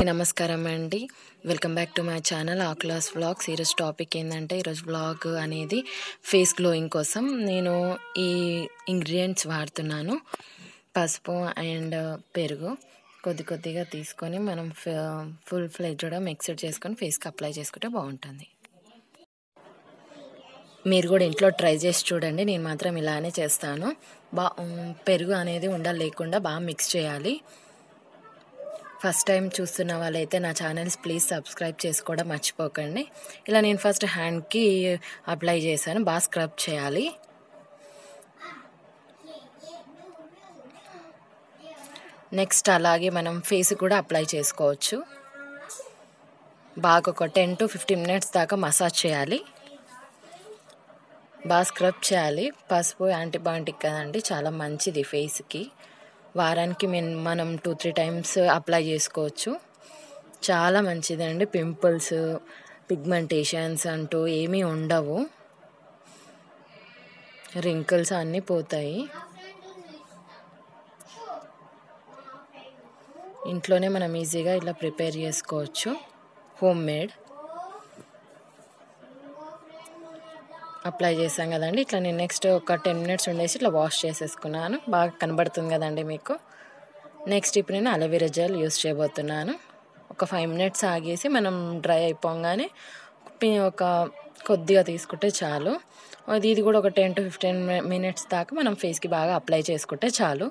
నమస్కారం అండి welcome back to my channel ఆ క్లాస్ వ్లాగ్స్ ఈరోజు టాపిక్ ఏంటంటే ఈరోజు వ్లాగ్ అనేది ఫేస్ గ్లోయింగ్ కోసం నేను ఈ ఇంగ్రీడియంట్స్ వాడుతున్నాను పసుపు అండ్ పెరుగు కొద్ది కొద్దిగా తీసుకొని మనం ఫుల్ ఫ్లెడ్జ్గా మిక్స్డ్ చేసుకొని ఫేస్కి అప్లై చేసుకుంటే బాగుంటుంది మీరు కూడా ఇంట్లో ట్రై చేసి చూడండి నేను మాత్రం ఇలానే చేస్తాను బా పెరుగు అనేది ఉండ లేకుండా బాగా మిక్స్ చేయాలి ఫస్ట్ టైం చూస్తున్న వాళ్ళైతే నా ఛానల్స్ ప్లీజ్ సబ్స్క్రైబ్ చేసుకోవడం మర్చిపోకండి ఇలా నేను ఫస్ట్ హ్యాండ్కి అప్లై చేశాను బాగా స్క్రబ్ చేయాలి నెక్స్ట్ అలాగే మనం ఫేస్ కూడా అప్లై చేసుకోవచ్చు బాగా ఒక టెన్ టు ఫిఫ్టీన్ మినిట్స్ దాకా మసాజ్ చేయాలి బాగా స్క్రబ్ చేయాలి పసుపు యాంటీబయాటిక్ కదండి చాలా మంచిది ఫేస్కి వారానికి మనం టూ త్రీ టైమ్స్ అప్లై చేసుకోవచ్చు చాలా మంచిదండి పింపుల్స్ పిగ్మెంటేషన్స్ అంటూ ఏమీ ఉండవు రింకిల్స్ అన్నీ పోతాయి ఇంట్లోనే మనం ఈజీగా ఇలా ప్రిపేర్ చేసుకోవచ్చు హోమ్ మేడ్ అప్లై చేసాం కదండి ఇట్లా నేను నెక్స్ట్ ఒక టెన్ మినిట్స్ ఉండేసి ఇట్లా వాష్ చేసేసుకున్నాను బాగా కనబడుతుంది కదండి మీకు నెక్స్ట్ ఇప్పుడు నేను అలోవెరా జెల్ యూస్ చేయబోతున్నాను ఒక ఫైవ్ మినిట్స్ ఆగేసి మనం డ్రై అయిపోగానే ఒక కొద్దిగా తీసుకుంటే చాలు అది ఇది కూడా ఒక టెన్ టు ఫిఫ్టీన్ మినిట్స్ దాకా మనం ఫేస్కి బాగా అప్లై చేసుకుంటే చాలు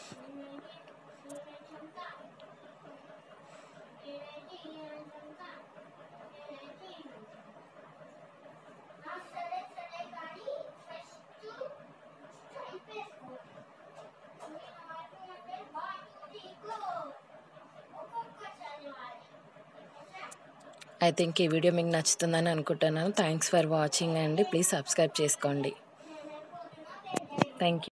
ఐ థింక్ ఈ వీడియో మీకు నచ్చుతుందని అనుకుంటున్నాను థ్యాంక్స్ ఫర్ వాచింగ్ అండి ప్లీజ్ సబ్స్క్రైబ్ చేసుకోండి థ్యాంక్ యూ